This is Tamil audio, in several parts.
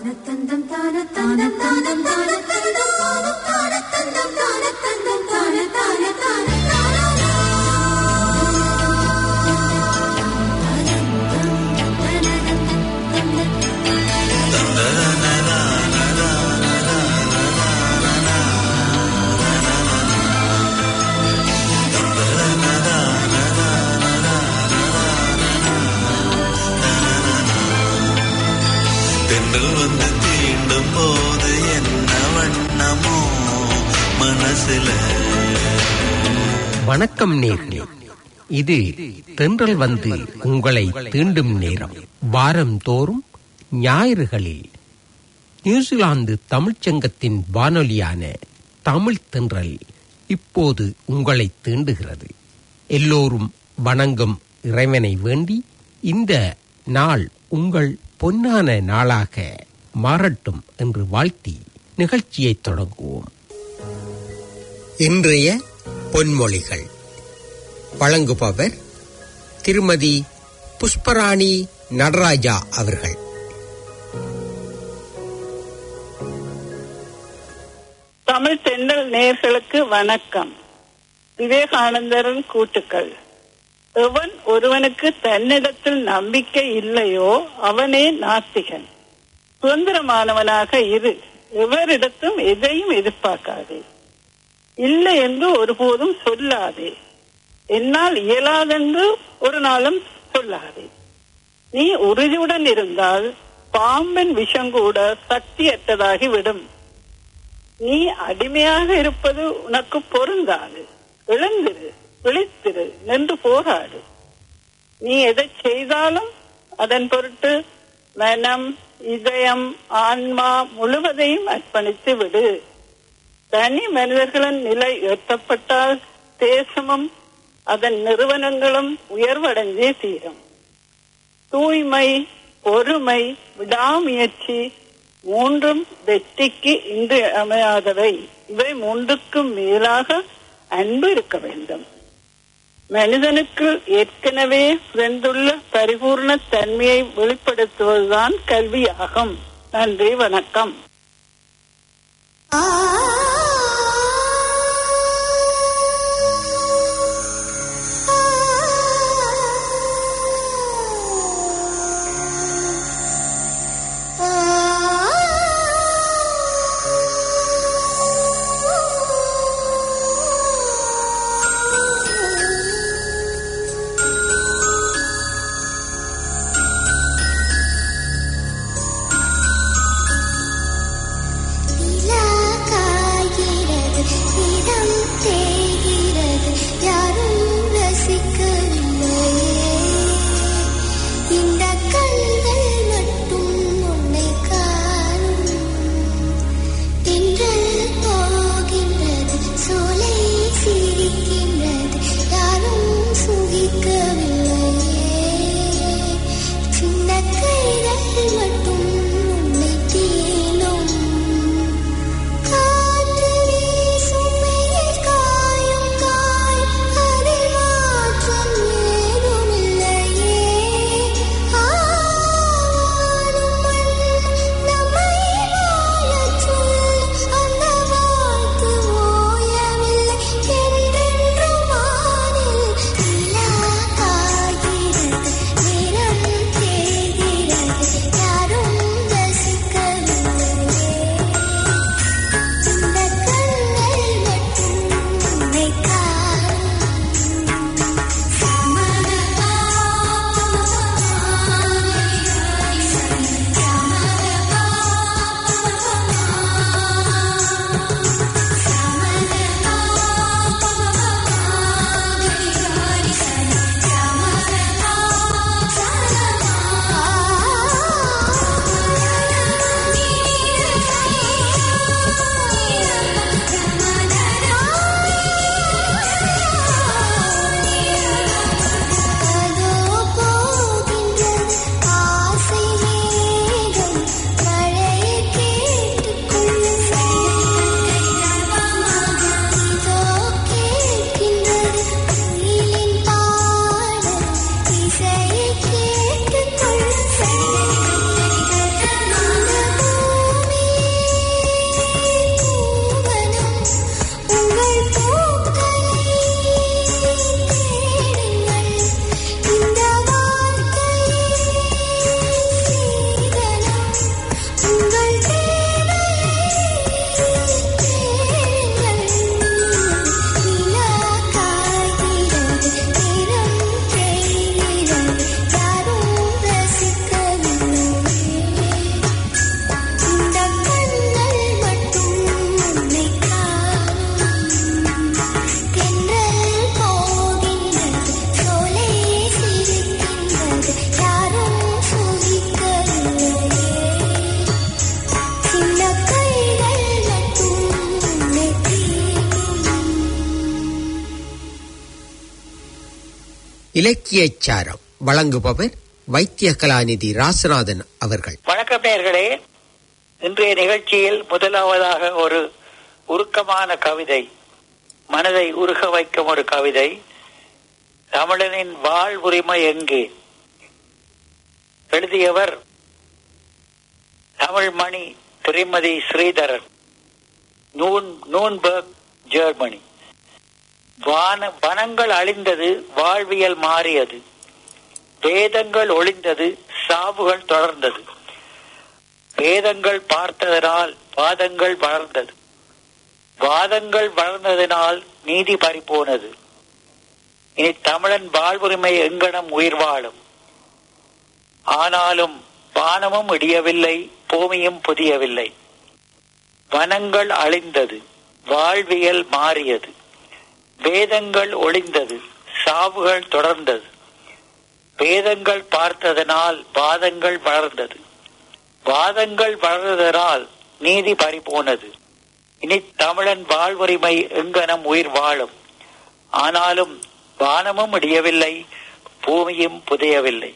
தானத்தந்தம் தானத்தந்தம் தானம் தானத்தந்தம் தானம் தானத்தந்தம் தானத்தந்தம் தான தான தான தானா தென்றல் வந்து தீண்டும் போது என்ன வண்ணமோ மனசுல வணக்கம் நேர்களே இது தென்றல் வந்து உங்களை தீண்டும் நேரம் வாரந்தோறும் ஞாயிறுகளில் நியூசிலாந்து தமிழ்ச்சங்கத்தின் வானொலியான தமிழ் தென்றல் இப்போது உங்களை தீண்டுகிறது எல்லோரும் வணங்கும் இறைவனை வேண்டி இந்த நாள் உங்கள் பொன்னான நாளாக மாறட்டும் என்று வாழ்த்தி நிகழ்ச்சியை தொடங்குவோம் இன்றைய பொன்மொழிகள் வழங்குபவர் திருமதி புஷ்பராணி நடராஜா அவர்கள் தமிழ் தென்றல் நேர்களுக்கு வணக்கம் விவேகானந்தரின் கூட்டுக்கள் எவன் ஒருவனுக்கு தன்னிடத்தில் நம்பிக்கை இல்லையோ அவனே நாத்திகன் சுதந்திரமானவனாக இரு எவரிடத்தும் எதையும் எதிர்பார்க்காதே இல்லை என்று ஒருபோதும் சொல்லாதே என்னால் இயலாதென்று ஒரு நாளும் சொல்லாதே நீ உறுதியுடன் இருந்தால் பாம்பின் விஷம் கூட சக்தியற்றதாகி விடும் நீ அடிமையாக இருப்பது உனக்கு பொருந்தாது எழுந்திரு விழித்திரு நின்று போராடு நீ எதை செய்தாலும் அதன் பொருட்டு மனம் இதயம் ஆன்மா முழுவதையும் அர்ப்பணித்து விடு தனி மனிதர்களின் நிலை உயர்த்தப்பட்டால் தேசமும் அதன் நிறுவனங்களும் உயர்வடைந்தே தீரும் தூய்மை பொறுமை விடாமுயற்சி மூன்றும் வெற்றிக்கு இன்று அமையாதவை இவை மூன்றுக்கும் மேலாக அன்பு இருக்க வேண்டும் மனிதனுக்கு ஏற்கனவே பிறந்துள்ள பரிபூர்ண தன்மையை வெளிப்படுத்துவதுதான் கல்வியாகும் நன்றி வணக்கம் நிலா காய்கிறது இடம் தேய்கிறது யாரும் ரசிக்கவில்லையே இந்த கண்கள் மட்டும் உன்னை காணும் தென்றல் போகின்றது சோலை சிரிக்கின்றது யாரும் சுகிக்கவில்லையே சின்ன கைகள் மட்டும் உன்னை தீனும் காற்று வீசும் வெயில் காயும் காய் இலக்கியச் சாரம் வழங்குபவர் வைத்திய கலாநிதி ராசநாதன் அவர்கள் வணக்கம் நேர்களே இன்றைய நிகழ்ச்சியில் முதலாவதாக ஒரு உருக்கமான கவிதை மனதை உருக வைக்கும் ஒரு கவிதை தமிழனின் வாழ்வுரிமை எங்கே எழுதியவர் தமிழ்மணி திருமதி ஸ்ரீதரன் நூன் நூன்பர்க் ஜெர்மனி வான வனங்கள் அழிந்தது வாழ்வியல் மாறியது வேதங்கள் ஒளிந்தது சாவுகள் தொடர்ந்தது வேதங்கள் பார்த்ததனால் வாதங்கள் வளர்ந்தது வாதங்கள் வளர்ந்ததினால் நீதி பறிபோனது இனி தமிழன் வாழ்வுரிமை எங்கனம் உயிர் வாழும் ஆனாலும் வானமும் இடியவில்லை பூமியும் புதியவில்லை வனங்கள் அழிந்தது வாழ்வியல் மாறியது வேதங்கள் ஒளிந்தது சாவுகள் தொடர்ந்தது வேதங்கள் பார்த்ததனால் வாதங்கள் வளர்ந்தது வாதங்கள் வளர்ந்ததனால் நீதி பறிபோனது இனி தமிழன் வாழ்வுரிமை எங்கனம் உயிர் வாழும் ஆனாலும் வானமும் இடியவில்லை பூமியும் புதையவில்லை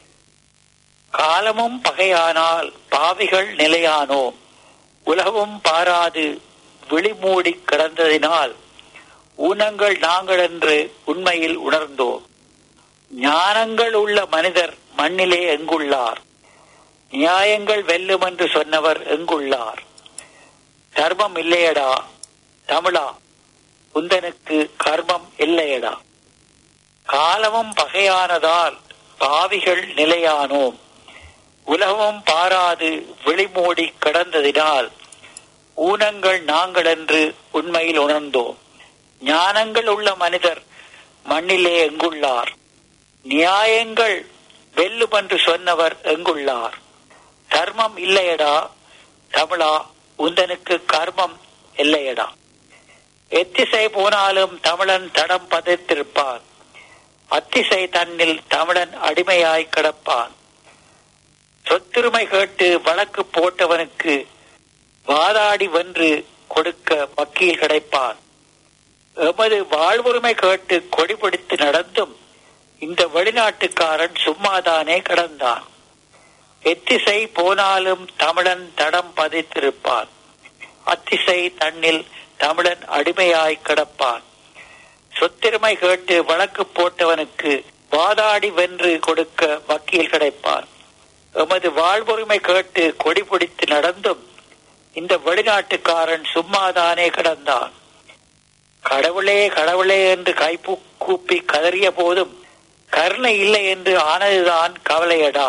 காலமும் பகையானால் பாவிகள் நிலையானோம் உலகமும் பாராது விழிமூடி கிடந்ததினால் ஊனங்கள் நாங்கள் என்று உண்மையில் உணர்ந்தோம் ஞானங்கள் உள்ள மனிதர் மண்ணிலே எங்குள்ளார் நியாயங்கள் வெல்லும் என்று சொன்னவர் எங்குள்ளார் தர்மம் இல்லையடா தமிழா குந்தனுக்கு கர்மம் இல்லையடா காலமும் பகையானதால் பாவிகள் நிலையானோம் உலகமும் பாராது விழிமூடி கிடந்ததினால் ஊனங்கள் நாங்கள் என்று உண்மையில் உணர்ந்தோம் ஞானங்கள் உள்ள மனிதர் மண்ணிலே எங்குள்ளார் நியாயங்கள் வெல்லும் என்று சொன்னவர் எங்குள்ளார் தர்மம் இல்லையடா தமிழா உந்தனுக்கு கர்மம் இல்லையடா எத்திசை போனாலும் தமிழன் தடம் பதித்திருப்பான் அத்திசை தன்னில் தமிழன் அடிமையாய் கிடப்பான் சொத்துரிமை கேட்டு வழக்கு போட்டவனுக்கு வாதாடி வென்று கொடுக்க வக்கீல் கிடைப்பான் எமது வாழ்வுரிமை கேட்டு கொடி பிடித்து நடந்தும் இந்த வெளிநாட்டுக்காரன் சும்மாதானே கிடந்தான் எத்திசை போனாலும் தமிழன் தடம் பதித்திருப்பான் அத்திசை தன்னில் தமிழன் அடிமையாய் கிடப்பான் சொத்திருமை கேட்டு வழக்கு போட்டவனுக்கு வாதாடி வென்று கொடுக்க வக்கீல் கிடைப்பான் எமது வாழ்வுரிமை கேட்டு கொடி பிடித்து நடந்தும் இந்த வெளிநாட்டுக்காரன் சும்மாதானே கிடந்தான் கடவுளே கடவுளே என்று கைப்பு கூப்பி கதறிய போதும் கருணை இல்லை என்று ஆனதுதான் கவலையடா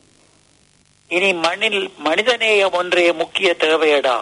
இனி மண்ணில் மனிதநேயம் ஒன்றே முக்கிய தேவையடா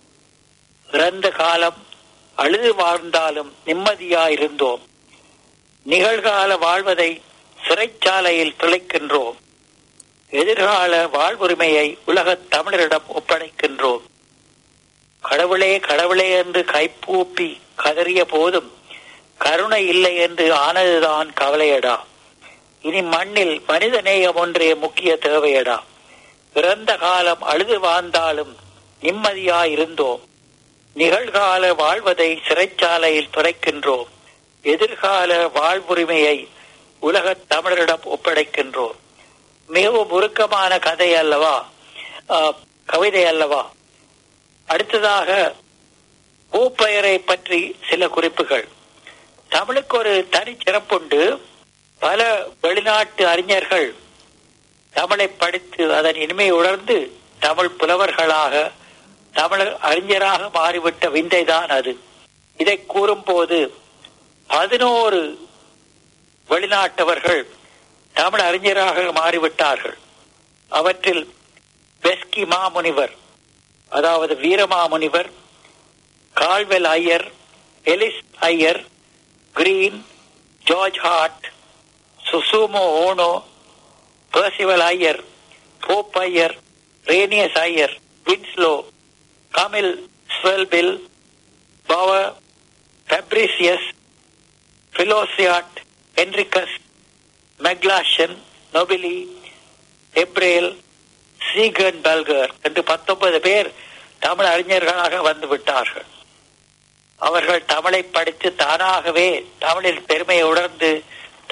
இறந்த காலம் அழுது வாழ்ந்தாலும் நிம்மதியாயிருந்தோம் நிகழ்கால வாழ்வதை சிறைச்சாலையில் துளைக்கின்றோம் எதிர்கால வாழ்வுரிமையை உலகத் தமிழரிடம் ஒப்படைக்கின்றோம் கடவுளே கடவுளே என்று கைப்பூப்பி கதறிய போதும் கருணை இல்லை என்று ஆனதுதான் கவலையடா இனி மண்ணில் மனித நேயம் ஒன்றே முக்கிய தேவையடா இறந்த காலம் அழுது வாழ்ந்தாலும் நிம்மதியாயிருந்தோம் நிகழ்கால வாழ்வதை சிறைச்சாலையில் துறைக்கின்றோம் எதிர்கால வாழ்வுரிமையை உலகத் தமிழரிடம் ஒப்படைக்கின்றோம் மிகவும் உருக்கமான கதை அல்லவா ஆஹ், கவிதை அல்லவா அடுத்ததாக பூப்பெயரை பற்றி சில குறிப்புகள் தமிழுக்கு ஒரு தனி சிறப்புண்டு பல வெளிநாட்டு அறிஞர்கள் தமிழை படித்து அதன் இனிமை உணர்ந்து தமிழ் புலவர்களாக தமிழ் அறிஞராக மாறிவிட்ட விந்தைதான் அது இதை கூறும்போது பதினோரு வெளிநாட்டவர்கள் தமிழ் அறிஞராக மாறிவிட்டார்கள் அவற்றில் பெஸ்கி மாமுனிவர் அதாவது Veeramamunivar Caldwell Iyer Ellis Iyer Green George Hart Susumu Ohno Percival Iyer Pope Iyer Rhenius Iyer Winslow Kamil Zvelebil Bower Fabricius Filliozat Henriques மெக்லாஷன் நொபிலி எப்ரேல் சீகன் பல்கர் என்று பத்தொன்பது பேர் தமிழ் அறிஞர்களாக வந்து விட்டார்கள் அவர்கள் தமிழை படித்து தானாகவே தமிழில் பெருமையை உணர்ந்து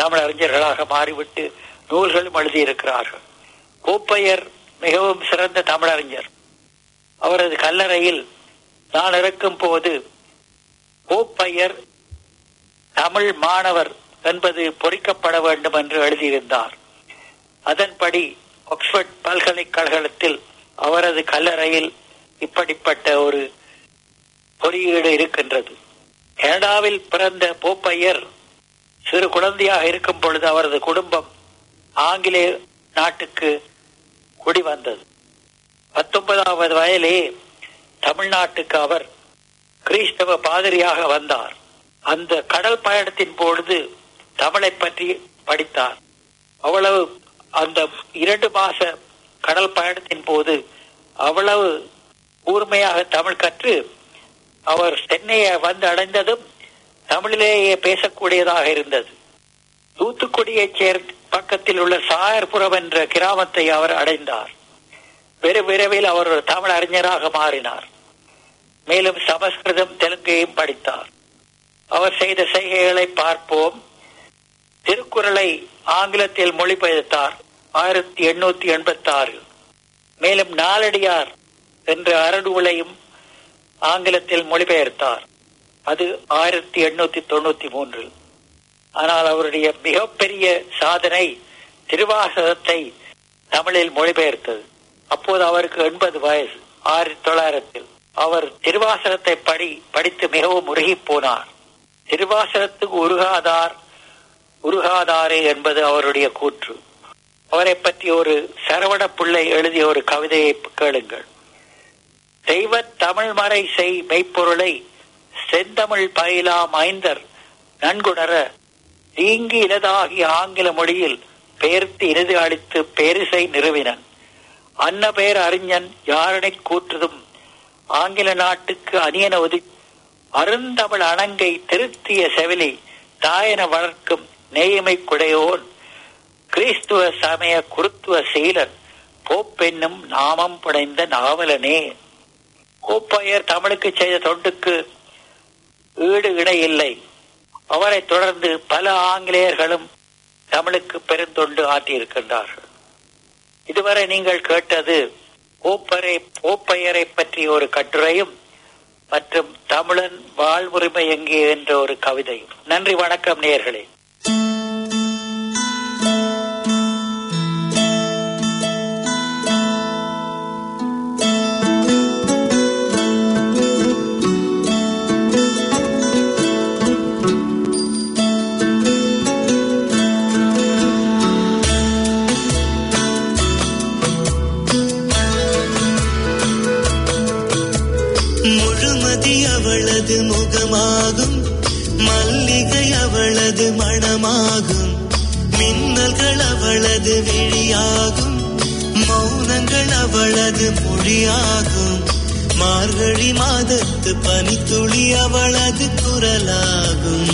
தமிழ் அறிஞர்களாக மாறிவிட்டு நூல்களும் எழுதியிருக்கிறார்கள் கோப்பையர் மிகவும் சிறந்த தமிழறிஞர் அவரது கல்லறையில் நான் இருக்கும் போது கோப்பையர் தமிழ் மாணவர் என்பது பொறிக்கப்பட வேண்டும் என்று எழுதியிருந்தார் அதன்படி ஆக்ஸ்போர்ட் பல்கலைக்கழகத்தில் அவரது கல்லறையில் இப்படிப்பட்ட ஒரு பொறியீடு இருக்கின்றது கனடாவில் பிறந்த போப்பையர் சிறு குழந்தையாக இருக்கும் பொழுது அவரது குடும்பம் ஆங்கிலேய நாட்டுக்கு குடி வந்தது பத்தொன்பதாவது வயதிலே தமிழ்நாட்டுக்கு அவர் கிறிஸ்தவ பாதிரியாக வந்தார் அந்த கடல் பயணத்தின் பொழுது தமிழை பற்றி படித்தார் அவ்வளவு அந்த இரண்டு மாச கடல் பயணத்தின் போது அவ்வளவு கூர்மையாக தமிழ் கற்று அவர் சென்னையை வந்து அடைந்ததும் தமிழிலேயே பேசக்கூடியதாக இருந்தது தூத்துக்குடியைச் சேர்ந்த பக்கத்தில் உள்ள சாயர்புரம் என்ற கிராமத்தை அவர் அடைந்தார் வெறு விரைவில் அவர் ஒரு தமிழ் அறிஞராக மாறினார் மேலும் சமஸ்கிருதம் தெலுங்கையும் படித்தார் அவர் செய்த செய்கைகளை பார்ப்போம் திருக்குறளை ஆங்கிலத்தில் மொழிபெயர்த்தார் ஆயிரத்தி எண்ணூத்தி எண்பத்தி ஆறு மேலும் நாலடியார் என்ற அறநூலையும் ஆங்கிலத்தில் மொழிபெயர்த்தார் அது ஆயிரத்தி எண்ணூத்தி தொண்ணூத்தி மூன்றில் ஆனால் அவருடைய மிகப்பெரிய சாதனை திருவாசகத்தை தமிழில் மொழிபெயர்த்தது அப்போது அவருக்கு எண்பது வயசு ஆயிரத்தி தொள்ளாயிரத்தில் அவர் திருவாசகத்தை படி படித்து மிகவும் உருகி போனார் திருவாசகத்துக்கு உருகாதார் உருகாதாரே என்பது அவருடைய கூற்று அவரை பற்றி ஒரு சரவண பிள்ளை எழுதிய ஒரு கவிதையை கேளுங்கள் தெய்வ தமிழ் மறை செய் மெய்ப்பொருளை செந்தமிழ் பயிலாம் ஐந்தர் நன்குணர தீங்கி இலதாகி ஆங்கில மொழியில் பெயர்த்து இனிது அளித்து பேரிசை நிறுவினன் அன்ன பெயர் அறிஞன் யாரனை கூற்றுதும் ஆங்கில நாட்டுக்கு அணியன ஒதி அருந்தமிழ் அணங்கை திருத்திய செவிலி தாயன வளர்க்கும் நேயமை குடையோன் கிறிஸ்துவ சமய குருத்துவ சீலன் போப்பென்னும் நாமம் புனைந்த நாவலனே கோப்பையர் தமிழுக்கு செய்த தொண்டுக்கு ஈடு இணை இல்லை அவரை தொடர்ந்து பல ஆங்கிலேயர்களும் தமிழுக்கு பெருந்தொண்டு ஆற்றியிருக்கின்றார்கள் இதுவரை நீங்கள் கேட்டது கோப்பரை கோப்பையரை பற்றிய ஒரு கட்டுரையும் மற்றும் தமிழன் வாழ்வுரிமை எங்கே என்ற ஒரு கவிதையும் நன்றி வணக்கம் நேயர்களே முழுமதி அவளது முகமாகும் மல்லிகை அவளது மணமாகும் மின்னல்கள் அவளது விழியாகும் மௌனங்கள் அவளது மொழியாகும் மார்கழி மாதத்து பனித்துளி அவளது குரலாகும்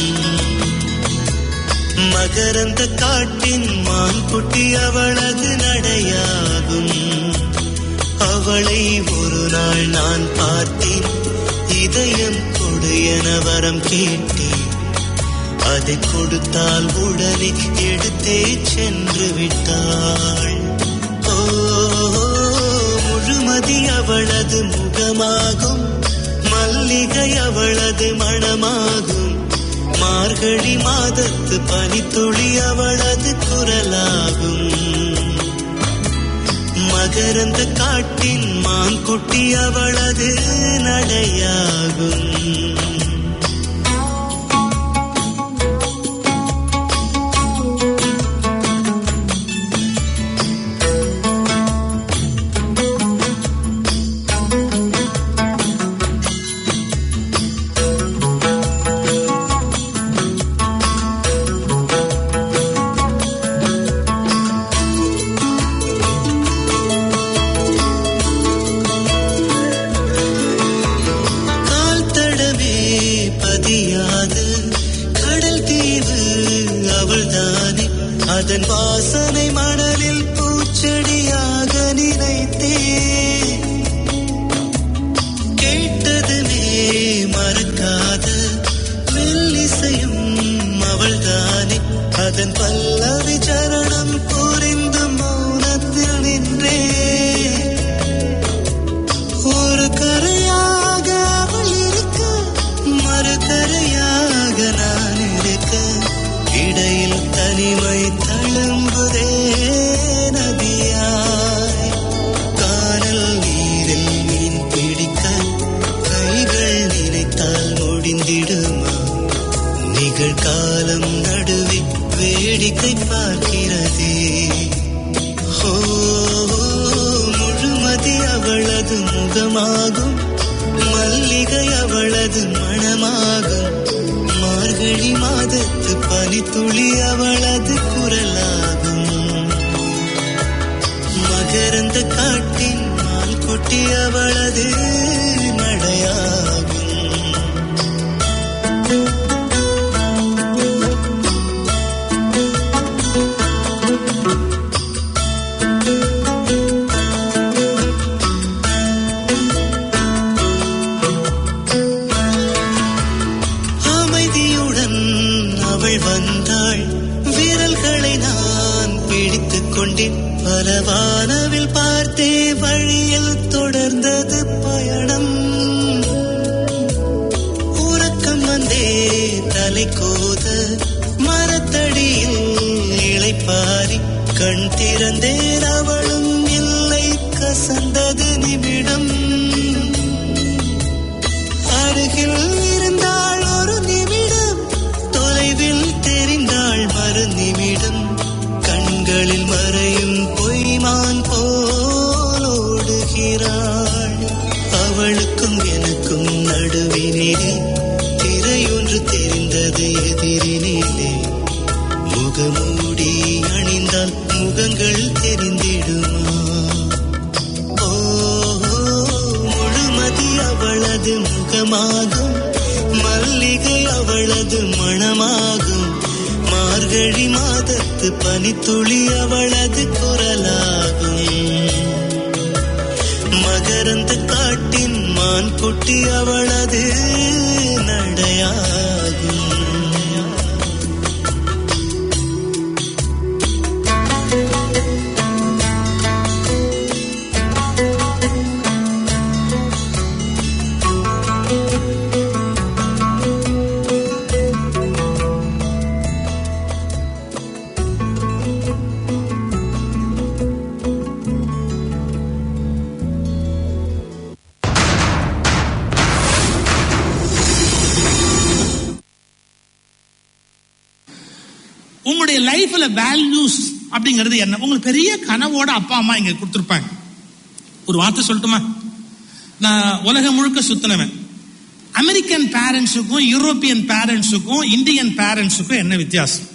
மகரந்த காட்டின் மான்குட்டி அவளது நடையாகும் அவளை ஒரு நாள் நான் பார்த்தேன் இதயம் கொடு என வரம் கேட்டேன் அதை கொடுத்தால் உடனே எடுத்தே சென்று விட்டாள் ஓ முழுமதி அவளது முகமாகும் மல்லிகை அவளது மணமாகும் மார்கழி மாதத்து பனித்துளி அவளது குரலாகும் மகரந்த காட்டின் மான்குட்டி அவளது நடையாகும் கால் தடவி தனிமை தழும்புதே நதியாய் கானல் நீரில் மீன் பிடிக்க கைகள் நினைத்தால் முடிந்திடுமா நிகழ்காலம் நடுவே வேடிக்கை பார்க்கிறதே ஓ முழுமதி அவளது முகமாகும் மல்லிகை அவளது மணமாகும் மார்கழி மாதத்து பனித்துளி அவளது குரலாகும் மகரந்த காட்டின் மால் கொட்டி அவளது நடையாகும் அமைதியுடன் அவள் வந்தாள் விரல்களை நான் பிடித்துக் கொண்டேன் பல வானவில் பார்த்தே வழியில் தொடர்ந்தது பயணம் உறக்கம் வந்தே தலை கோத மரத்தடியில் இளைப்பாரி கண் திறந்தேன் அவளும் இல்லை கசந்தது நிமிடம் அருகில் இருந்தாள் ஒரு நிமிடம் தொலைவில் தெரிந்தாள் மறு நிமிடம் கண்களில் மறையும் பொய்மான் போலோடுகிறாள் அவளுக்கும் எனக்கும் நடுவினிலே திரையொன்று தெரிந்தது எதிரினிலே முகமூடி அணிந்தால் முகங்கள் தெரிந்திடுமா ஓ முழுமதி அவளது முகமாகும் மல்லிகை அவளது மணமாகும் மார்கழி மாதத்து பனித்துளி அவளது குரலாகும் மகரந்த காட்டின் மான் குட்டி அவளது நடையாகும் உங்களுடைய லைஃப்ல வேல்யூஸ் அப்படிங்கிறது என்ன உங்களுக்கு பெரிய கனவோட அப்பா அம்மா இங்க கொடுத்துருப்பாங்க ஒரு வார்த்தை சொல்லட்டுமா நான் உலகம் முழுக்க சுத்தினவன் அமெரிக்கன் பேரண்ட்ஸுக்கும் யூரோப்பியன் பேரண்ட்ஸுக்கும் இந்தியன் பேரண்ட்ஸுக்கும் என்ன வித்தியாசம்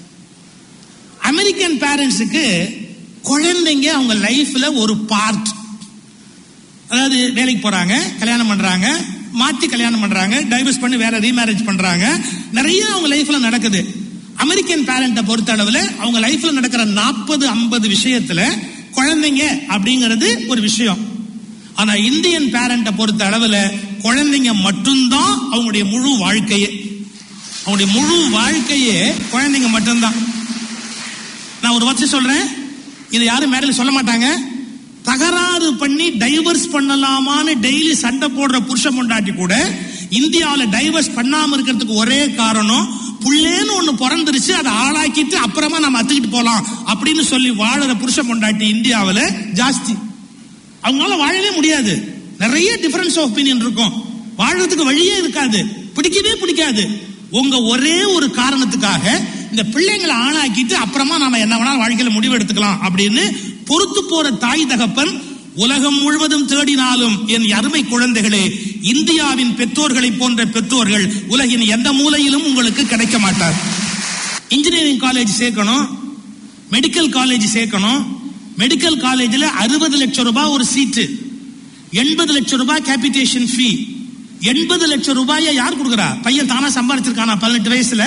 அமெரிக்கன் பேரண்ட்ஸுக்கு குழந்தைங்க அவங்க லைஃப்ல ஒரு பார்ட் அதாவது வேலைக்கு போறாங்க கல்யாணம் பண்றாங்க மாத்தி கல்யாணம் பண்றாங்க டைவர்ஸ் பண்ணி வேற ரீமேரேஜ் பண்றாங்க நிறைய அவங்க லைஃப்ல நடக்குது அமெரிக்கன் பேரண்ட்டை பொறுத்த அளவுல அவங்க லைஃப்ல நடக்கிற நாற்பது ஐம்பது விஷயத்துல குழந்தைங்க அப்படிங்கிறது ஒரு விஷயம் ஆனா இந்தியன் பேரண்ட்டை பொறுத்த அளவுல குழந்தைங்க மட்டும்தான் அவங்களுடைய முழு வாழ்க்கையே அவங்களுடைய முழு வாழ்க்கையே குழந்தைங்க மட்டும்தான் நான் ஒரு வார்த்தை சொல்றேன் இது யாரும் மேடையில் சொல்ல மாட்டாங்க தகராறு பண்ணி டைவர்ஸ் பண்ணலாமான்னு டெய்லி சண்டை போடுற புருஷ பொண்டாட்டி கூட இந்தியாவில் டைவர்ஸ் பண்ணாம இருக்கிறதுக்கு ஒரே காரணம் புள்ளேன்னு ஒண்ணு பிறந்துருச்சு அதை ஆளாக்கிட்டு அப்புறமா நம்ம அத்துக்கிட்டு போலாம் அப்படின்னு சொல்லி வாழற புருஷ பொண்டாட்டி இந்தியாவில் ஜாஸ்தி அவங்களால வாழவே முடியாது நிறைய டிஃபரன்ஸ் ஆஃப் ஒப்பீனியன் இருக்கும் வாழறதுக்கு வழியே இருக்காது பிடிக்கவே பிடிக்காது உங்க ஒரே ஒரு காரணத்துக்காக இந்த பிள்ளைங்களை ஆளாக்கிட்டு அப்புறமா நாம என்ன வேணாலும் வாழ்க்கையில முடிவு எடுத்துக்கலாம் அப்படின்னு பொறுத்து போற தாய் தகப்பன் உலகம் முழுவதும் தேடினாலும் என் அருமை குழந்தைகளே இந்தியாவின் பெற்றோர்களை போன்ற பெற்றோர்கள் உலகின் எந்த மூலையிலும் உங்களுக்கு கிடைக்க மாட்டார் இன்ஜினியரிங் காலேஜ் சேர்க்கணும் மெடிக்கல் காலேஜ் சேர்க்கணும் மெடிக்கல் காலேஜில் அறுபது லட்சம் ரூபாய் ஒரு சீட்டு எண்பது லட்சம் ரூபாய் கேபிட்டேஷன் ஃபீ எண்பது லட்சம் ரூபாயை யார் கொடுக்குறா பையன் தானா சம்பாதிச்சிருக்கானா பதினெட்டு வயசுல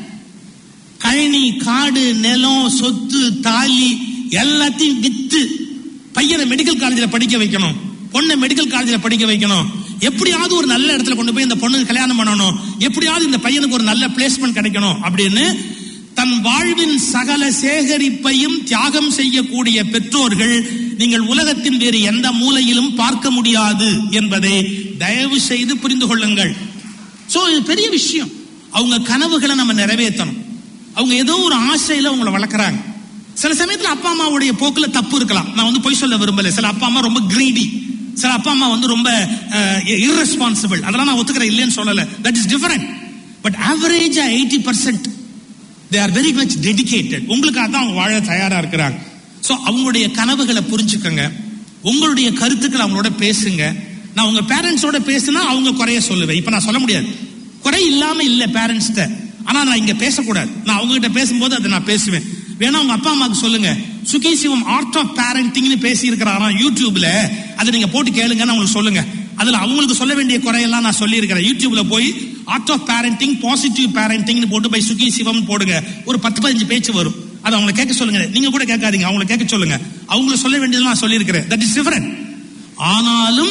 கழனி காடு நிலம் சொத்து தாலி எல்லாத்தையும் வித்து பையனை மெடிக்கல் காலேஜில் படிக்க வைக்கணும் பொண்ணை மெடிக்கல் காலேஜில் படிக்க வைக்கணும் எப்படியாவது ஒரு நல்ல இடத்துல கொண்டு போய் இந்த பொண்ணுக்கு கல்யாணம் பண்ணணும் எப்படியாவது இந்த பையனுக்கு ஒரு நல்ல பிளேஸ்மெண்ட் கிடைக்கணும் அப்படின்னு தன் வாழ்வின் சகல சேகரிப்பையும் தியாகம் செய்யக்கூடிய பெற்றோர்கள் நீங்கள் உலகத்தின் வேறு எந்த மூலையிலும் பார்க்க முடியாது என்பதை தயவு செய்து புரிந்து கொள்ளுங்கள் சோ இது பெரிய விஷயம் அவங்க கனவுகளை நம்ம நிறைவேற்றணும் அவங்க ஏதோ ஒரு ஆசையில உங்களை வளர்க்குறாங்க சில சமயத்துல அப்பா அம்மாவுடைய போக்குல தப்பு இருக்கலாம் நான் வந்து பொய் சொல்ல விரும்பல சில அப்பா அம்மா ரொம்ப கிரீடி சில அப்பா அம்மா வந்து ரொம்ப irresponsible அதெல்லாம் நான் ஒத்துக்கிறேன் இல்லைன்னு சொல்லல தட் இஸ் டிஃபரெண்ட் பட் ஆவரேஜா eighty percent they are very much dedicated உங்களுக்காக தான் அவங்க வாழ தயாரா இருக்கிறாங்க ஸோ அவங்களுடைய கனவுகளை புரிஞ்சுக்கங்க உங்களுடைய கருத்துக்களை அவங்களோட பேசுங்க நான் உங்க பேரண்ட்ஸோட பேசினா அவங்க குறைய சொல்லுவேன் இப்ப நான் சொல்ல முடியாது குறை இல்லாம இல்ல பேரண்ட்ஸ்ட ஆனா நான் இங்க பேசக்கூடாது நான் அவங்க கிட்ட பேசும்போது அதை நான் பேசுவேன் வேணா உங்க அப்பா அம்மாவுக்கு சொல்லுங்க சுகி சிவம் ஆர்ட் ஆஃப் பேரண்டிங்னு பேசி இருக்கிறாராம் யூடியூப்ல அதை நீங்க போட்டு கேளுங்கன்னு அவங்களுக்கு சொல்லுங்க அதுல அவங்களுக்கு சொல்ல வேண்டிய குறையெல்லாம் நான் சொல்லி இருக்கிறேன் யூடியூப்ல போய் ஆர்ட் ஆஃப் பேரண்டிங் பாசிட்டிவ் பேரண்டிங்னு போட்டு போய் சுகி சிவம் போடுங்க ஒரு பத்து பதினஞ்சு பேச்சு வரும் அதை அவங்களை கேட்க சொல்லுங்க நீங்க கூட கேட்காதீங்க அவங்களை கேட்க சொல்லுங்க அவங்களுக்கு சொல்ல வேண்டியது நான் சொல்லியிருக்கிறேன் தட் இஸ் டிஃபரெண்ட் ஆனாலும்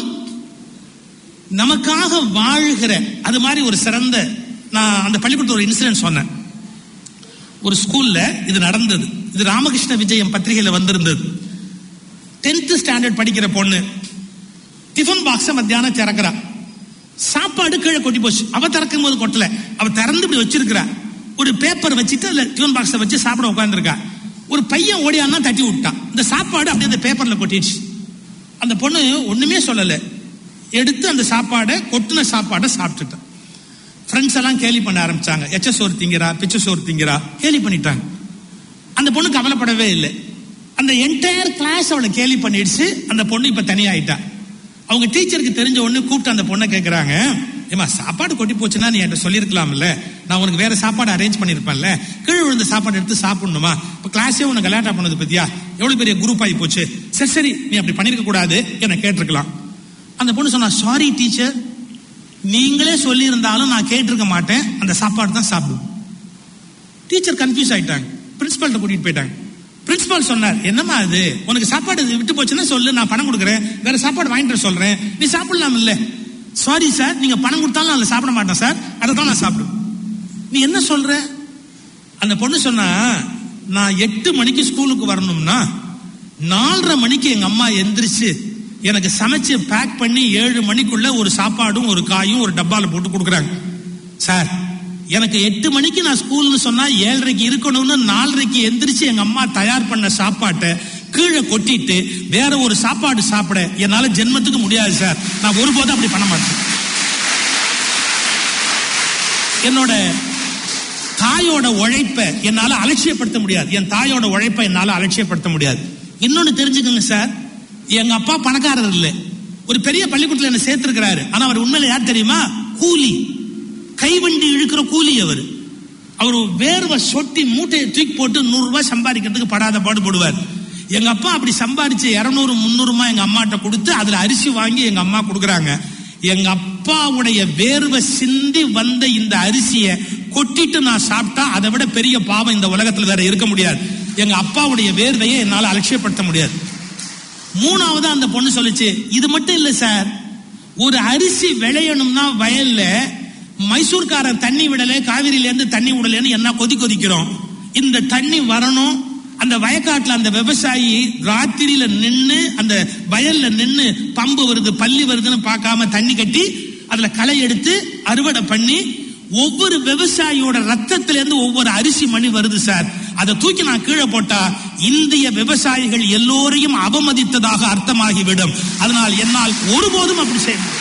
நமக்காக வாழ்கிற அது மாதிரி ஒரு சிறந்த நான் அந்த பள்ளிக்கூடத்தில் ஒரு இன்சிடென்ட் சொன்னேன் ஒரு ஸ்கூல்ல இது நடந்தது இது ராமகிருஷ்ண விஜயம் பத்திரிகையில வந்திருந்தது டென்த் ஸ்டாண்டர்ட் படிக்கிற பொண்ணு டிஃபன் பாக்ஸ மத்தியானம் திறக்கிறா சாப்பாடு கீழே கொட்டி போச்சு அவ திறக்கும் போது கொட்டல அவ திறந்து இப்படி வச்சிருக்கிறா ஒரு பேப்பர் வச்சுட்டு அதுல டிஃபன் பாக்ஸ வச்சு சாப்பிட உட்காந்துருக்கா ஒரு பையன் ஓடியான்னா தட்டி விட்டான் இந்த சாப்பாடு அப்படியே அந்த பேப்பர்ல கொட்டிடுச்சு அந்த பொண்ணு ஒண்ணுமே சொல்லல எடுத்து அந்த சாப்பாடை கொட்டின சாப்பாடை சாப்பிட்டுட்டான் ஃப்ரெண்ட்ஸ் எல்லாம் கேலி பண்ண ஆரம்பிச்சாங்க எச்ச சோறு திங்கிறா பிச்சை சோறு திங்கிறா கேலி பண்ணிட்டாங்க அந்த பொண்ணு கவலைப்படவே இல்லை அந்த என்டையர் கிளாஸ் அவளை கேலி பண்ணிடுச்சு அந்த பொண்ணு இப்ப தனியாயிட்டா அவங்க டீச்சருக்கு தெரிஞ்ச உடனே கூப்பிட்டு அந்த பொண்ணை கேட்கறாங்க ஏமா சாப்பாடு கொட்டி போச்சுன்னா நீ என்கிட்ட சொல்லியிருக்கலாம்ல நான் உனக்கு வேற சாப்பாடு அரேஞ்ச் பண்ணிருப்பேன்ல கீழே விழுந்த சாப்பாடு எடுத்து சாப்பிடணுமா இப்ப கிளாஸே உனக்கு கலாட்டா பண்ணது பத்தியா எவ்வளவு பெரிய குரூப் ஆகி போச்சு சரி சரி நீ அப்படி பண்ணிருக்க கூடாது என்ன கேட்டிருக்கலாம் அந்த பொண்ணு சொன்னா சாரி டீச்சர் நீங்களே சொல்லி இருந்தாலும் நான் கேட்டிருக்க மாட்டேன் அந்த சாப்பாடு தான் சாப்பிடுவேன் டீச்சர் கன்ஃபியூஸ் ஆயிட்டாங்க பிரின்சிபால்ட்ட கூட்டிட்டு போயிட்டாங்க பிரின்சிபால் சொன்னார் என்னம்மா அது உனக்கு சாப்பாடு இது விட்டு போச்சுன்னா சொல்லு நான் பணம் கொடுக்குறேன் வேற சாப்பாடு வாங்கிட்டு வர சொல்றேன் நீ சாப்பிடலாம் இல்ல சாரி சார் நீங்க பணம் கொடுத்தாலும் நான் அதுல சாப்பிட மாட்டேன் சார் அதை தான் நான் சாப்பிடுவேன் நீ என்ன சொல்ற அந்த பொண்ணு சொன்னா நான் எட்டு மணிக்கு ஸ்கூலுக்கு வரணும்னா நாலரை மணிக்கு எங்க அம்மா எந்திரிச்சு எனக்கு சமைச்சு பேக் பண்ணி ஏழு மணிக்குள்ள ஒரு சாப்பாடும் ஒரு காயும் ஒரு டப்பால போட்டு கொடுக்குறாங்க சார் எனக்கு எட்டு மணிக்கு நான் ஸ்கூல்னு சொன்னா ஏழரைக்கு இருக்கணும்னு நாலரைக்கு எந்திரிச்சு எங்க அம்மா தயார் பண்ண சாப்பாட்டை கீழே கொட்டிட்டு வேற ஒரு சாப்பாடு சாப்பிட என்னால ஜென்மத்துக்கு முடியாது சார் நான் ஒருபோதும் அப்படி பண்ண மாட்டேன் என்னோட தாயோட உழைப்பை என்னால அலட்சியப்படுத்த முடியாது என் தாயோட உழைப்பை என்னால அலட்சியப்படுத்த முடியாது இன்னொன்னு தெரிஞ்சுக்கோங்க சார் எங்க அப்பா பணக்காரர் இல்ல ஒரு பெரிய பள்ளிக்கூடத்துல என்ன சேர்த்திருக்கிறாரு ஆனா அவர் உண்மையில யார் தெரியுமா கூலி கைவண்டி இழுக்கிற கூலி அவர் அவர் வேர்வை சொட்டி மூட்டையை தூக்கி போட்டு நூறு ரூபாய் சம்பாதிக்கிறதுக்கு படாத பாடு போடுவார் எங்க அப்பா அப்படி சம்பாதிச்சு இருநூறு முந்நூறுமா எங்க அம்மாட்ட கொடுத்து அதுல அரிசி வாங்கி எங்க அம்மா கொடுக்குறாங்க எங்க அப்பாவுடைய வேர்வை சிந்தி வந்த இந்த அரிசியை கொட்டிட்டு நான் சாப்பிட்டா அதை விட பெரிய பாவம் இந்த உலகத்துல வேற இருக்க முடியாது எங்க அப்பாவுடைய வேர்வையை என்னால அலட்சியப்படுத்த முடியாது மூணாவது அந்த பொண்ணு சொல்லுச்சு இது மட்டும் இல்ல சார் ஒரு அரிசி விளையணும்னா வயல்ல மைசூர்காரன் தண்ணி விடல காவிரியில இருந்து தண்ணி விடலன்னு என்ன கொதி கொதிக்கிறோம் இந்த தண்ணி வரணும் அந்த வயக்காட்டுல அந்த விவசாயி ராத்திரியில நின்னு அந்த வயல்ல நின்னு பம்பு வருது பள்ளி வருதுன்னு பார்க்காம தண்ணி கட்டி அதுல களை எடுத்து அறுவடை பண்ணி ஒவ்வொரு விவசாயியோட ரத்தத்துல இருந்து ஒவ்வொரு அரிசி மணி வருது சார் அதை தூக்கி நான் கீழே போட்டா இந்திய விவசாயிகள் எல்லோரையும் அவமதித்ததாக அர்த்தமாகிவிடும் அதனால் என்னால் ஒருபோதும் அப்படி செய்ய முடியாது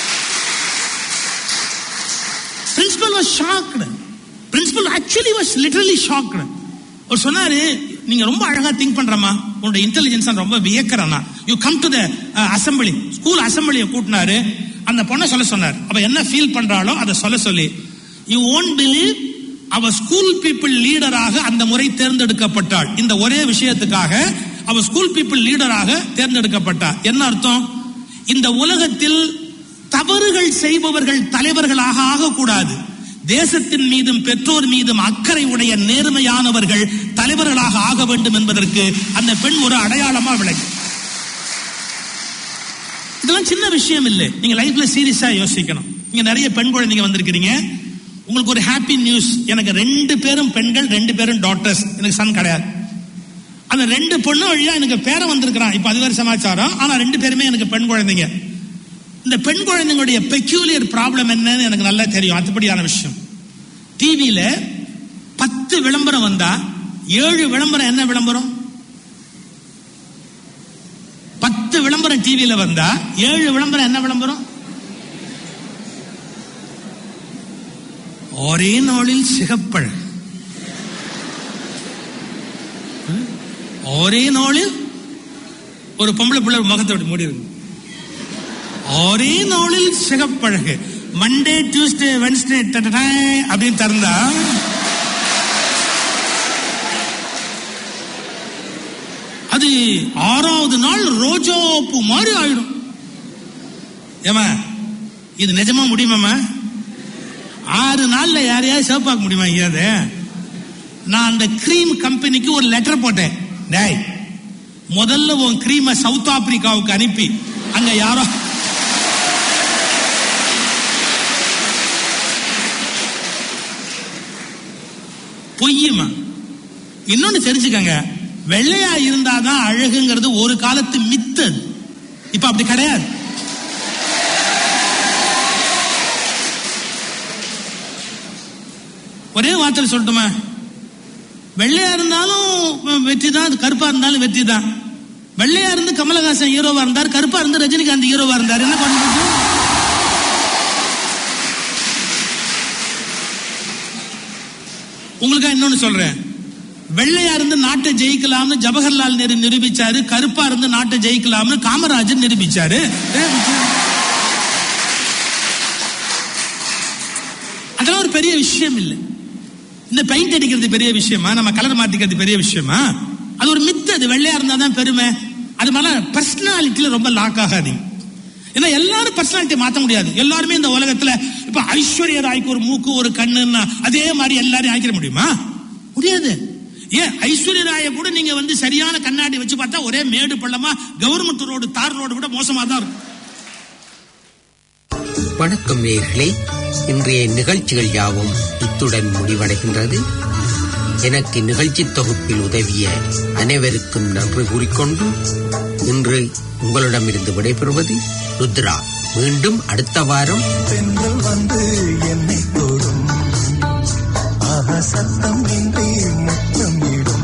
principal was shocked principal actually was literally shocked அவர் சொன்னாரு நீங்க ரொம்ப அழகா திங்க் பண்றமா உன்னோட இன்டெலிஜென்ஸ் ரொம்ப வியக்கிறனா you come to the assembly school அசம்பிளியை கூட்டினாரு அந்த பொண்ணை சொல்ல சொன்னார் அவ என்ன ஃபீல் பண்றாளோ அதை சொல்ல சொல்லி யூ ஓன்ட் பிலீவ் அவ ஸ்கூல் பீப்புள் லீடராக அந்த முறை தேர்ந்தெடுக்கப்பட்டாள் இந்த ஒரே விஷயத்துக்காக அவ ஸ்கூல் பீப்புள் லீடராக தேர்ந்தெடுக்கப்பட்டார் என்ன அர்த்தம் இந்த உலகத்தில் தவறுகள் செய்பவர்கள் தலைவர்களாக ஆகக்கூடாது தேசத்தின் மீதும் பெற்றோர் மீதும் அக்கறை உடைய நேர்மையானவர்கள் தலைவர்களாக ஆக வேண்டும் என்பதற்கு அந்த பெண் ஒரு அடையாளமா விளக்கு இதெல்லாம் சின்ன விஷயம் இல்லை நீங்க லைஃப்ல சீரியஸா யோசிக்கணும் நீங்க நிறைய பெண் குழந்தைங்க வந்திருக்கிறீங்க உங்களுக்கு ஒரு ஹாப்பி நியூஸ் எனக்கு ரெண்டு பேரும் பெண்கள் ரெண்டு பேரும் டாக்டர்ஸ் எனக்கு சன் கிடையாது அந்த ரெண்டு பொண்ணு வழியா எனக்கு பேரன் வந்திருக்கிறான் இப்ப அது வேற சமாச்சாரம் ஆனா ரெண்டு பேருமே எனக்கு பெண் குழந்தைங்க இந்த பெண் குழந்தைங்களுடைய பெக்யூலியர் ப்ராப்ளம் என்னன்னு எனக்கு நல்லா தெரியும் அதுபடியான விஷயம் டிவியில பத்து பத்து விளம்பரம் வந்தா ஏழு விளம்பரம் என்ன விளம்பரம் பத்து விளம்பரம் டிவியில வந்தா ஏழு விளம்பரம் என்ன விளம்பரம் ஒரே நாளில் சிகப்பழ ஒரே நாளில் ஒரு பொம்பளை பிள்ளை முகத்தை விட்டு மூடி இருக்கு ஒரே நாளில் சிகப்பழகு மண்டே டியூஸ்டே வென்ஸ்டே அப்படின்னு திறந்தா அது ஆறாவது நாள் ரோஜா பூ மாதிரி ஆயிடும் ஏமா இது நிஜமா முடியுமாமா ஆறு நாள்ல யாரையாவது சிவப்பாக்க முடியுமா எங்கேயாவது நான் அந்த கிரீம் கம்பெனிக்கு ஒரு லெட்டர் போட்டேன் டேய் முதல்ல உன் கிரீமை சவுத் ஆப்பிரிக்காவுக்கு அனுப்பி அங்க யாரோ பொய்யுமா இன்னொன்னு தெரிஞ்சுக்கங்க வெள்ளையா இருந்தாதான் அழகுங்கிறது ஒரு காலத்து மித்து அது. இப்ப அப்படி கிடையாது ஒரே வார்த்தையில் சொல்லட்டுமா வெள்ளையா இருந்தாலும் வெற்றி தான் கருப்பா இருந்தாலும் வெற்றி தான் வெள்ளையா இருந்து கமலஹாசன் ஹீரோவா இருந்தார் கருப்பா இருந்து ரஜினிகாந்த் ஹீரோவா இருந்தார் என்ன பண்ண முடியும் உங்களுக்கா இன்னொன்னு சொல்றேன் வெள்ளையா இருந்து நாட்டை ஜெயிக்கலாம்னு ஜவஹர்லால் நேரு நிரூபிச்சாரு கருப்பா இருந்து நாட்டை ஜெயிக்கலாம்னு காமராஜர் நிரூபிச்சாரு அதெல்லாம் ஒரு பெரிய விஷயம் இல்லை இந்த பெயிண்ட் அடிக்கிறது பெரிய விஷயமா நம்ம கலர் மாத்திக்கிறது பெரிய விஷயமா அது ஒரு மித்து அது வெள்ளையா இருந்தா தான் பெருமை அது மாதிரி பர்சனாலிட்டியில ரொம்ப லாக் ஆகாதீங்க ஏன்னா எல்லாரும் பர்சனாலிட்டி மாத்த முடியாது எல்லாருமே இந்த உலகத்துல இப்ப ஐஸ்வர்யா ராய்க்கு ஒரு மூக்கு ஒரு கண்ணுன்னா அதே மாதிரி எல்லாரையும் ஆக்கிட முடியுமா முடியாது ஏன் ஐஸ்வர்யா ராயை கூட நீங்க வந்து சரியான கண்ணாடி வச்சு பார்த்தா ஒரே மேடு பள்ளமா கவர்மெண்ட் ரோடு தார் ரோடு கூட மோசமா தான் இருக்கும் வணக்கம் நேயர்களே இன்றைய நிகழ்ச்சிகள் யாவும் இத்துடன் முடிவடைகின்றது எனக்கு நிகழ்ச்சி தொகுப்பில் உதவிய அனைவருக்கும் நன்றி கூறிக்கொண்டு இன்று உங்களிடமிருந்து விடைபெறுவது ருத்ரா மீண்டும் அடுத்த வாரம் பெண்கள் வந்து என்னை தொடும் ஆக சத்தம் இன்றி முத்தமிடும்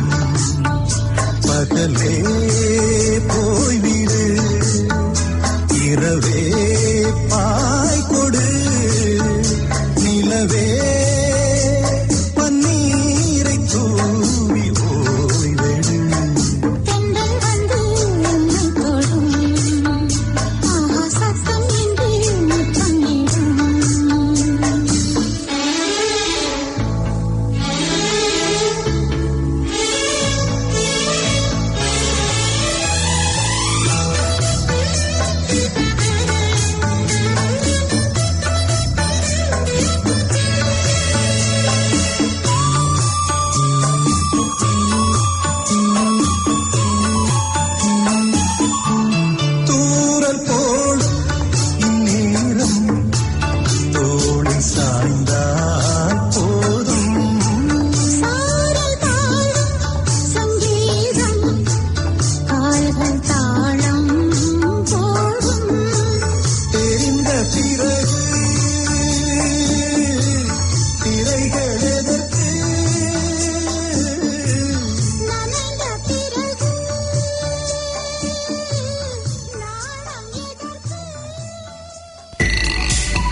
பகலே போய்விடு இரவே